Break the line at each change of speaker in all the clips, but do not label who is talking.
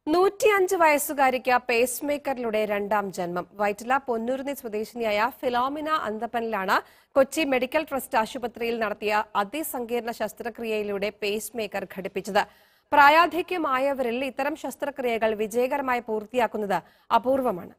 നൂറ്റിയഞ്ച് വയസ്സുകാരിക്ക് pace മേക്കറിലൂടെ രണ്ടാം ജന്മം വൈറ്റില പൊന്നൂരിനെ സ്വദേശിനിയായ ഫിലോമിന അന്തപ്പനിലാണ് കൊച്ചി മെഡിക്കൽ ട്രസ്റ്റ് ആശുപത്രിയിൽ നടത്തിയ അതിസങ്കീർണ ശസ്ത്രക്രിയയിലൂടെ പേസ് മേക്കർ ഘടിപ്പിച്ചത് പ്രായാധിക്യമായവരിൽ ഇത്തരം ശസ്ത്രക്രിയകൾ വിജയകരമായി പൂർത്തിയാക്കുന്നത് അപൂർവമാണ്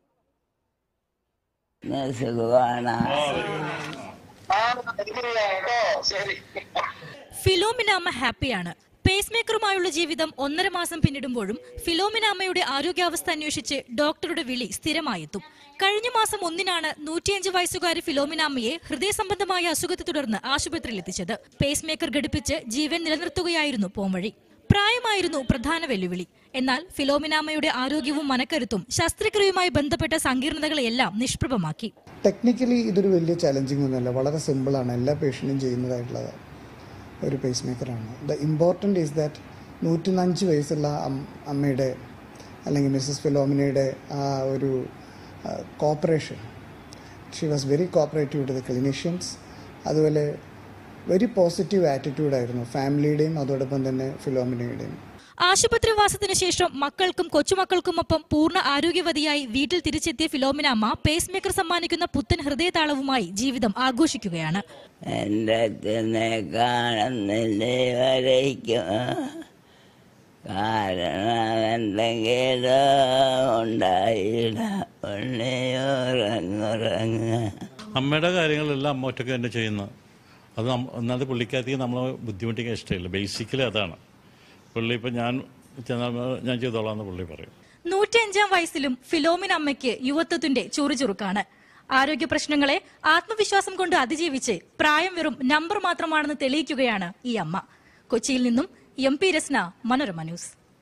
സുഖമാണ്
ആ ഇല്ല കേട്ടോ ശരി
ഫിലോമിനാമ്മ ഹാപ്പിയാണ് പേസ് മേക്കറുമായുള്ള ജീവിതം ഒന്നര മാസം പിന്നിടുമ്പോഴും ഫിലോമിനാമ്മയുടെ ആരോഗ്യാവസ്ഥ അന്വേഷിച്ച് ഡോക്ടറുടെ വിളി സ്ഥിരമായെത്തും കഴിഞ്ഞ മാസം ഒന്നിനാണ് നൂറ്റിയഞ്ച് വയസ്സുകാരി ഫിലോമിനാമ്മയെ ഹൃദയ സംബന്ധമായ അസുഖത്തെ തുടർന്ന് ആശുപത്രിയിൽ എത്തിച്ചത് പേസ് മേക്കർ ഘടിപ്പിച്ച് ജീവൻ നിലനിർത്തുകയായിരുന്നു പോംവഴി പ്രായമായിരുന്നു പ്രധാന വെല്ലുവിളി എന്നാൽ ഫിലോമിനാമ്മയുടെ ആരോഗ്യവും മനക്കരുത്തും ശസ്ത്രക്രിയയുമായി ബന്ധപ്പെട്ട സങ്കീർണതകളെല്ലാം നിഷ്പ്രഭമാക്കി
ടെക്നിക്കലി ഇതൊരു വലിയ ചലഞ്ചിങ് ഒന്നുമല്ല വളരെ സിമ്പിളാണ് എല്ലാ പേഷ്യൻറ്റും ചെയ്യുന്നതായിട്ടുള്ള ഒരു പേസ് മേക്കറാണ് ദ ഇമ്പോർട്ടൻ്റ് ഈസ് ദാറ്റ് നൂറ്റിനഞ്ച് വയസ്സുള്ള അം- അമ്മയുടെ അല്ലെങ്കിൽ മിസ്സസ് ഫിലോമിനയുടെ ആ ഒരു cooperation she was very cooperative to the clinicians അതുപോലെ വെരി പോസിറ്റീവ് ആറ്റിറ്റ്യൂഡായിരുന്നു ഫാമിലിയുടെയും അതോടൊപ്പം തന്നെ ഫിലോമിനയുടെയും
ആശുപത്രിവാസത്തിന് ശേഷം മക്കൾക്കും കൊച്ചുമക്കൾക്കുമൊപ്പം പൂർണ്ണ ആരോഗ്യവതിയായി വീട്ടിൽ തിരിച്ചെത്തിയ ഫിലോമിനാമ്മ പേസ് മേക്കർ സമ്മാനിക്കുന്ന പുത്തൻ ഹൃദയതാളവുമായി ജീവിതം ആഘോഷിക്കുകയാണ്
എൻ്റെ അച്ഛനെ കാണുന്നില്ലേ വരയ്ക്കും കാരണം എന്തെങ്കിലും ഉണ്ടായില്ല ഉണ്ണിയുറങ്ങുറങ്ങ
അമ്മയുടെ കാര്യങ്ങളെല്ലാം അമ്മ ഒറ്റയ്ക്ക് തന്നെ ചെയ്യുന്നത് അത് നമ്മ- ഒന്നാമത് പുള്ളിക്കാരത്തേക്ക് നമ്മളെ ബുദ്ധിമുട്ടിക്കാൻ ഇഷ്ടമില്ല ബേസിക്കലി അതാണ് പുള്ളി ഇപ്പം ഞാൻ ചെന്നാൽ ഞാൻ ചെയ്തോളാം എന്ന് പുള്ളി പറയും
നൂറ്റിയഞ്ചാം വയസ്സിലും ഫിലോമിൻ അമ്മയ്ക്ക് യുവത്വത്തിന്റെ ചുറുചുറുക്കാണ് ആരോഗ്യ പ്രശ്നങ്ങളെ ആത്മവിശ്വാസം കൊണ്ട് അതിജീവിച്ച് പ്രായം വെറും നമ്പർ മാത്രമാണെന്ന് തെളിയിക്കുകയാണ് ഈ അമ്മ കൊച്ചിയിൽ നിന്നും M P Rasna Manorama news